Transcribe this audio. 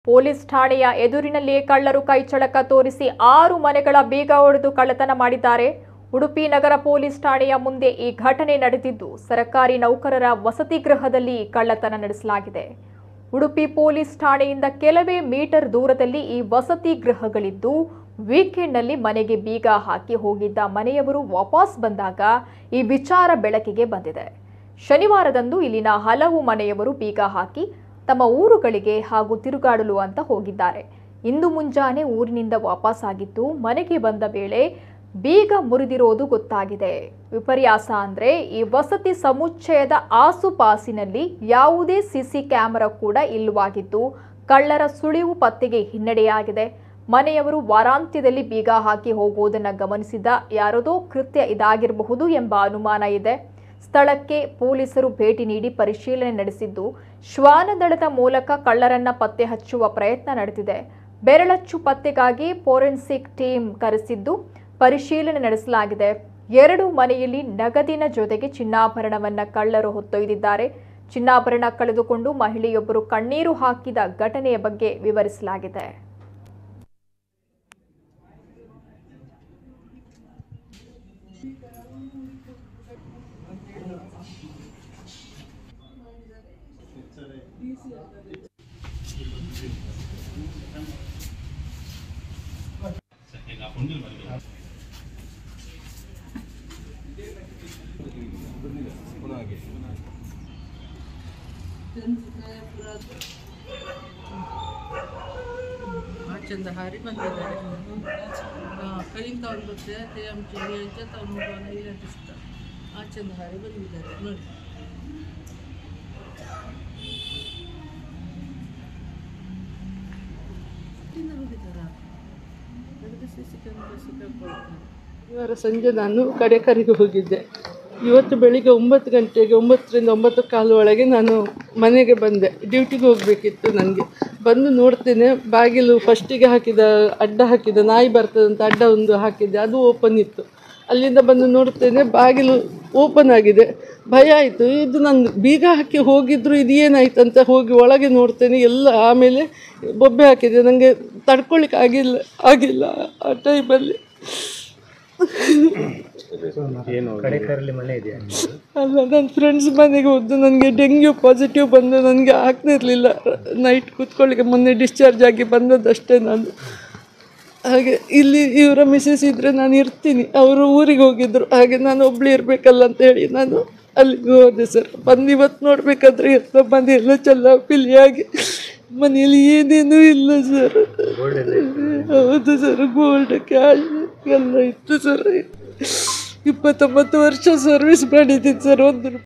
police ಠಾಣೆಯ ಎದುರಿನಲ್ಲಿಯೇ ಕಳ್ಳರು ಕೈಚಳಕ ತೋರಿಸಿ ಆರು ಮನೆಗಳ ಬೀಗ ಹೊಡೆದು ಕಳ್ಳತನ ಮಾಡಿದ್ದಾರೆ ಉಡುಪಿ ನಗರ ಪೊಲೀಸ್ ಠಾಣೆಯ ಮುಂದೆ ಈ ಘಟನೆ ನಡೆದಿದ್ದು ಸರ್ಕಾರಿ ನೌಕರರ ವಸತಿ ಗೃಹದಲ್ಲಿ ಕಳ್ಳತನ ನಡೆಸಲಾಗಿದೆ ಉಡುಪಿ ಪೊಲೀಸ್ ಠಾಣೆಯಿಂದ ಕೆಲವೇ ಮೀಟರ್ ದೂರದಲ್ಲಿ ಈ ವಸತಿ ಗೃಹಗಳಿದ್ದು ವೀಕೆಂಡ್ನಲ್ಲಿ ಮನೆಗೆ ಬೀಗ ಹಾಕಿ ಹೋಗಿದ್ದ ಮನೆಯವರು ವಾಪಸ್ ಬಂದಾಗ ಈ ವಿಚಾರ ಬೆಳಕಿಗೆ ಬಂದಿದೆ ಶನಿವಾರದಂದು ಇಲ್ಲಿನ ಹಲವು ಮನೆಯವರು ಬೀಗ ಹಾಕಿ ತಮ್ಮ ಊರುಗಳಿಗೆ ಹಾಗೂ ತಿರುಗಾಡಲು ಅಂತ ಹೋಗಿದ್ದಾರೆ ಇಂದು ಮುಂಜಾನೆ ಊರಿನಿಂದ ವಾಪಸ್ ಆಗಿದ್ದು ಮನೆಗೆ ಬಂದ ವೇಳೆ ಬೀಗ ಮುರಿದಿರೋದು ಗೊತ್ತಾಗಿದೆ ವಿಪರ್ಯಾಸ ಅಂದ್ರೆ ಈ ವಸತಿ ಸಮುಚ್ಚಯದ ಆಸುಪಾಸಿನಲ್ಲಿ ಯಾವುದೇ ಸಿಸಿ ಕ್ಯಾಮೆರಾ ಕೂಡ ಇಲ್ಲವಾಗಿದ್ದು ಕಳ್ಳರ ಸುಳಿವು ಪತ್ತೆಗೆ ಹಿನ್ನಡೆಯಾಗಿದೆ ಮನೆಯವರು ವಾರಾಂತ್ಯದಲ್ಲಿ ಬೀಗ ಹಾಕಿ ಹೋಗುವುದನ್ನು ಗಮನಿಸಿದ ಯಾರದೋ ಕೃತ್ಯ ಇದಾಗಿರಬಹುದು ಎಂಬ ಅನುಮಾನ ಇದೆ ಸ್ಥಳಕ್ಕೆ ಪೊಲೀಸರು ಭೇಟಿ ನೀಡಿ ಪರಿಶೀಲನೆ ನಡೆಸಿದ್ದು ಶ್ವಾನದಳದ ಮೂಲಕ ಕಳ್ಳರನ್ನ ಪತ್ತೆ ಹಚ್ಚುವ ಪ್ರಯತ್ನ ನಡೆದಿದೆ ಬೆರಳಚ್ಚು ಪತ್ತೆಗಾಗಿ ಫೋರೆನ್ಸಿಕ್ ಟೀಮ್ ಕರೆಸಿದ್ದು ಪರಿಶೀಲನೆ ನಡೆಸಲಾಗಿದೆ ಎರಡು ಮನೆಯಲ್ಲಿ ನಗದಿನ ಜೊತೆಗೆ ಚಿನ್ನಾಭರಣವನ್ನ ಕಳ್ಳರು ಹೊತ್ತೊಯ್ದಿದ್ದಾರೆ ಚಿನ್ನಾಭರಣ ಕಳೆದುಕೊಂಡು ಮಹಿಳೆಯೊಬ್ಬರು ಕಣ್ಣೀರು ಹಾಕಿದ ಘಟನೆಯ ಬಗ್ಗೆ ವಿವರಿಸಲಾಗಿದೆ ಆಚೆಂದ ಹಾರಿ ಬಂದಿದ್ದಾರೆ ಕೈಯಿಂದ ಅವ್ನು ಬರ್ತದೆ ತೇಮ್ ಚಿಲ್ಲಿ ಅಂತ ಅವ್ನು ಮಗುವನ್ನ ಇಲ್ಲಿ ಅಂಟಿಸ್ತಾರೆ ಆಚೆಂದ ಹಾರಿ ಬಂದಿದ್ದಾರೆ ನೋಡಿ ಇಲ್ಲಿಂದ ಹೋಗಿದ್ದಾರಾ ನನಗೆ ಸಿ ಸಿ ಕ್ಯಾಮ್ರಾ ಸಿಕ್ಕಾಕೊಳ್ತಾರೆ ಇವರ ಸಂಜೆ ನಾನು ಕಡೆಕರಿಗೆ ಹೋಗಿದ್ದೆ ಇವತ್ತು ಬೆಳಿಗ್ಗೆ ಒಂಬತ್ತು ಗಂಟೆಗೆ ಒಂಬತ್ತರಿಂದ ಒಂಬತ್ತು ಕಾಲು ಒಳಗೆ ನಾನು ಮನೆಗೆ ಬಂದೆ ಡ್ಯೂಟಿಗೆ ಹೋಗಬೇಕಿತ್ತು ನನಗೆ ಬಂದು ನೋಡ್ತೇನೆ ಬಾಗಿಲು ಫಸ್ಟಿಗೆ ಹಾಕಿದ ಅಡ್ಡ ಹಾಕಿದ ನಾಯಿ ಬರ್ತದಂತ ಅಡ್ಡ ಒಂದು ಹಾಕಿದ್ದೆ ಅದು ಓಪನ್ ಇತ್ತು ಅಲ್ಲಿಂದ ಬಂದು ನೋಡ್ತೇನೆ ಬಾಗಿಲು ಓಪನ್ ಆಗಿದೆ ಭಯ ಆಯಿತು ಇದು ನಾನು ಬೀಗ ಹಾಕಿ ಹೋಗಿದ್ರು ಇದು ಏನಾಯ್ತು ಅಂತ ಹೋಗಿ ಒಳಗೆ ನೋಡ್ತೇನೆ ಎಲ್ಲ ಆಮೇಲೆ ಬೊಬ್ಬೆ ಹಾಕಿದೆ ನನಗೆ ತಡ್ಕೊಳಿಕ್ಕೆ ಆಗಿಲ್ಲ ಆಗಿಲ್ಲ ಆ ಟೈಮಲ್ಲಿ ಏನು ಕಡೆಕರಲ್ಲಿ ಮನೆ ಇದೆಯಾ ಅಲ್ಲ ನನ್ನ ಫ್ರೆಂಡ್ಸ್ ಮನೆಗೆ ಹೋದ್ದು ನನಗೆ ಡೆಂಗ್ಯೂ ಪಾಸಿಟಿವ್ ಬಂದು ನನಗೆ ಆಗ್ತಿರ್ಲಿಲ್ಲ ನೈಟ್ ಕೂತ್ಕೊಳ್ಳಿಕ್ಕೆ ಮೊನ್ನೆ ಡಿಸ್ಚಾರ್ಜ್ ಆಗಿ ಬಂದದ್ದಷ್ಟೇ ನಾನು ಹಾಗೆ ಇಲ್ಲಿ ಇವರ ಮಿಸಸ್ ಇದ್ದರೆ ನಾನು ಇರ್ತೀನಿ ಅವರು ಊರಿಗೆ ಹೋಗಿದ್ರು ಹಾಗೆ ನಾನು ಒಬ್ಳು ಇರಬೇಕಲ್ಲ ಅಂತ ಹೇಳಿ ನಾನು ಅಲ್ಲಿಗೆ ಹೋದೆ ಸರ್ ಬಂದು ಇವತ್ತು ನೋಡಬೇಕಾದ್ರೆ ಎಲ್ಲ ಮನೆಯೆಲ್ಲ ಚೆಲ್ಲಾಪಿಲಿಯಾಗಿ ಮನೆಯಲ್ಲಿ ಏನೇನೂ ಇಲ್ಲ ಸರ್ ಹೌದು ಸರ್ ಗೋಲ್ಡ್ ಕ್ಯಾಶ್ ಎಲ್ಲ ಇತ್ತು ಸರ್ ಇಪ್ಪತ್ತೊಂಬತ್ತು ವರ್ಷ ಸರ್ವಿಸ್ ಮಾಡಿದ್ದೀನಿ ಸರ್ ಒಂದು